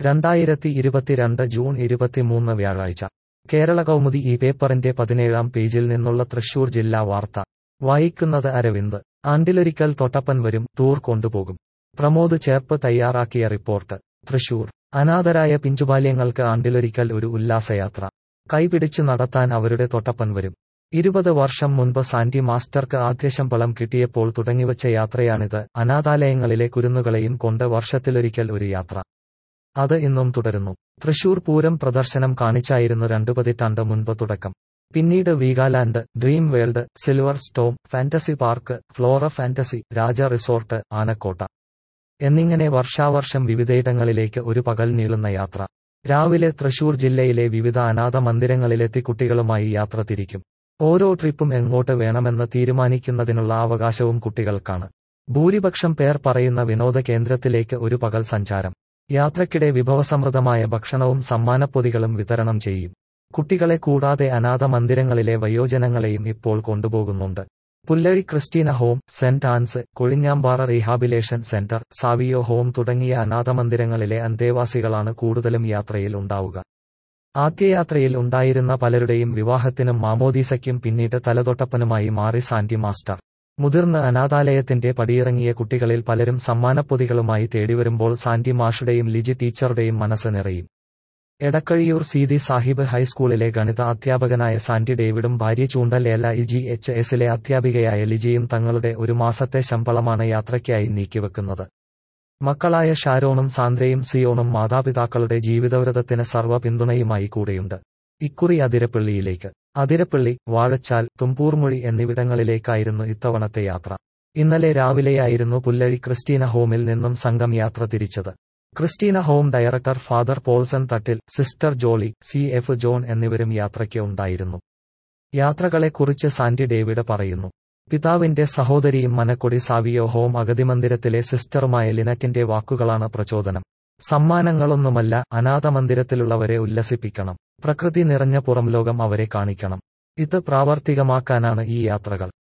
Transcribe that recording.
രണ്ടായിരത്തി ഇരുപത്തിരണ്ട് ജൂൺ ഇരുപത്തിമൂന്ന് വ്യാഴാഴ്ച കേരള കൗമുദി ഈ പേപ്പറിന്റെ പതിനേഴാം പേജിൽ നിന്നുള്ള തൃശൂർ ജില്ലാ വാർത്ത വായിക്കുന്നത് അരവിന്ദ് ആണ്ടിലൊരിക്കൽ തൊട്ടപ്പൻ വരും ടൂർ കൊണ്ടുപോകും പ്രമോദ് ചേർപ്പ് തയ്യാറാക്കിയ റിപ്പോർട്ട് തൃശൂർ അനാഥരായ പിഞ്ചുബാല്യങ്ങൾക്ക് ആണ്ടിലൊരിക്കൽ ഒരു ഉല്ലാസയാത്ര കൈപിടിച്ചു നടത്താൻ അവരുടെ തൊട്ടപ്പൻ വരും ഇരുപത് വർഷം മുൻപ് സാന്റി മാസ്റ്റർക്ക് ആദ്യശമ്പളം കിട്ടിയപ്പോൾ തുടങ്ങിവച്ച യാത്രയാണിത് അനാഥാലയങ്ങളിലെ കുരുന്നുകളെയും കൊണ്ട് വർഷത്തിലൊരിക്കൽ ഒരു യാത്ര അത് ഇന്നും തുടരുന്നു തൃശൂർ പൂരം പ്രദർശനം കാണിച്ചായിരുന്നു രണ്ടു പതിറ്റാണ്ട് മുൻപ് തുടക്കം പിന്നീട് Veegaland dream world silver storm fantasy park Flora fantasy Raja resort Anakotta എന്നിങ്ങനെ വർഷാവർഷം വിവിധയിടങ്ങളിലേക്ക് ഒരു പകൽ നീളുന്ന യാത്ര രാവിലെ തൃശൂർ ജില്ലയിലെ വിവിധ അനാഥ മന്ദിരങ്ങളിലെത്തി കുട്ടികളുമായി യാത്ര തിരിക്കും ഓരോ ട്രിപ്പും എങ്ങോട്ട് വേണമെന്ന് തീരുമാനിക്കുന്നതിനുള്ള അവകാശവും കുട്ടികൾക്കാണ് ഭൂരിപക്ഷം പേർ പറയുന്ന വിനോദ കേന്ദ്രത്തിലേക്ക് ഒരു പകൽ സഞ്ചാരം യാത്രക്കിടെ വിഭവസമൃദ്ധമായ ഭക്ഷണവും സമ്മാനപ്പൊതികളും വിതരണം ചെയ്യും കുട്ടികളെ കൂടാതെ അനാഥ മന്ദിരങ്ങളിലെ വയോജനങ്ങളെയും ഇപ്പോൾ കൊണ്ടുപോകുന്നുണ്ട് Pullazhi Christina home saint Ann's Kozhinjampara rehabilitation centre Savio home തുടങ്ങിയ അനാഥ മന്ദിരങ്ങളിലെ അന്തേവാസികളാണ് കൂടുതലും യാത്രയിൽ ഉണ്ടാവുക ആദ്യയാത്രയിൽ ഉണ്ടായിരുന്ന പലരുടെയും വിവാഹത്തിനും മാമോദീസയ്ക്കും പിന്നീട് തലതൊട്ടപ്പനുമായി മാറി സാന്റി മാസ്റ്റർ മുതിർന്ന അനാഥാലയത്തിന്റെ പടിയിറങ്ങിയ കുട്ടികളിൽ പലരും സമ്മാനപ്പൊതികളുമായി തേടിവരുമ്പോൾ സാന്റി മാഷുടെയും ലിജി ടീച്ചറുടെയും മനസ്സ് നിറയും എടക്കഴിയൂർ സീതി സാഹിബ് ഹൈസ്കൂളിലെ ഗണിത അധ്യാപകനായ സാന്റി ഡേവിഡും ഭാര്യ Choondal L I G H എസിലെ അധ്യാപികയായ ലിജിയും തങ്ങളുടെ ഒരു മാസത്തെ ശമ്പളമാണ് യാത്രയ്ക്കായി നീക്കിവെക്കുന്നത് മക്കളായ ഷാരോണും സാന്ദ്രയും സിയോണും മാതാപിതാക്കളുടെ ജീവിതവ്രതത്തിന് സർവ്വ പിന്തുണയുമായി കൂടെയുണ്ട് ഇക്കുറി അതിരപ്പള്ളിയിലേക്ക് അതിരപ്പള്ളി വാഴച്ചാൽ തുമ്പൂർമൊഴി എന്നിവിടങ്ങളിലേക്കായിരുന്നു ഇത്തവണത്തെ യാത്ര ഇന്നലെ രാവിലെയായിരുന്നു പുല്ലഴി ക്രിസ്റ്റീന ഹോമിൽ നിന്നും സംഘം യാത്ര തിരിച്ചത് Christina home director father Paulson Thattil sister Jolly C F John എന്നിവരും യാത്രയ്ക്ക് ഉണ്ടായിരുന്നു യാത്രകളെക്കുറിച്ച് സാന്റി ഡേവിഡ് പറയുന്നു പിതാവിന്റെ സഹോദരിയും മനക്കൊടി സാവിയോ ഹോം അഗതിമന്ദിരത്തിലെ സിസ്റ്ററുമായ ലിനറ്റിന്റെ വാക്കുകളാണ് പ്രചോദനം സമ്മാനങ്ങളൊന്നുമല്ല അനാഥ മന്ദിരത്തിലുള്ളവരെ ഉല്ലസിപ്പിക്കണം പ്രകൃതി നിറഞ്ഞ പുറംലോകം അവരെ കാണിക്കണം ഇത് പ്രാവർത്തികമാക്കാനാണ് ഈ യാത്രകൾ